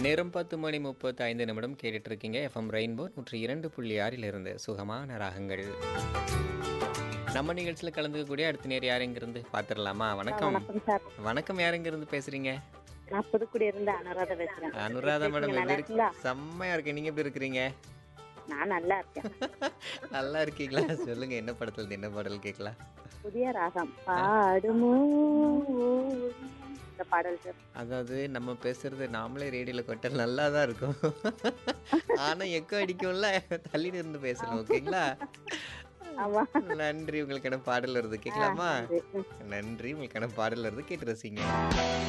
நேரம் பத்து மணி முப்பத்தி ஐந்து நிமிடம் கேட்டுட்டு இருக்கீங்க எஃப்எம் ரெயின்போ நூற்றி இரண்டு புள்ளி ஆறில் இருந்து சுகமான ராகங்கள் நம்ம நிகழ்ச்சியில் கலந்துக்கக்கூடிய அடுத்த நேர் யாருங்கிருந்து பார்த்துடலாமா வணக்கம் வணக்கம் சார் வணக்கம் யாருங்கிருந்து பேசுறீங்க நான் புதுக்குடி இருந்து அனுராதா பேசுறேன் அனுராதா மேடம் நல்லா எப்படி இருக்கு இருக்கீங்களா? செம்மையா இருக்கேன் நீங்க எப்படி இருக்கிறீங்க நான் நல்லா இருக்கேன் நல்லா இருக்கீங்களா சொல்லுங்க என்ன படத்துல இருந்து என்ன பாடல் கேட்கலாம் புதிய ராகம் பாடுமோ இந்த பாடல் சார் அதாவது நம்ம பேசுறது நாமளே ரேடியோல கொட்டல் நல்லா தான் இருக்கும் ஆனா எக்கோ அடிக்கும்ல தள்ளி இருந்து பேசணும் ஓகேங்களா ஆமா நன்றி உங்களுக்கான பாடல் வருது கேட்கலாமா நன்றி. நன்றி உங்களுக்கான பாடல் வருது கேட்டு ரசிங்க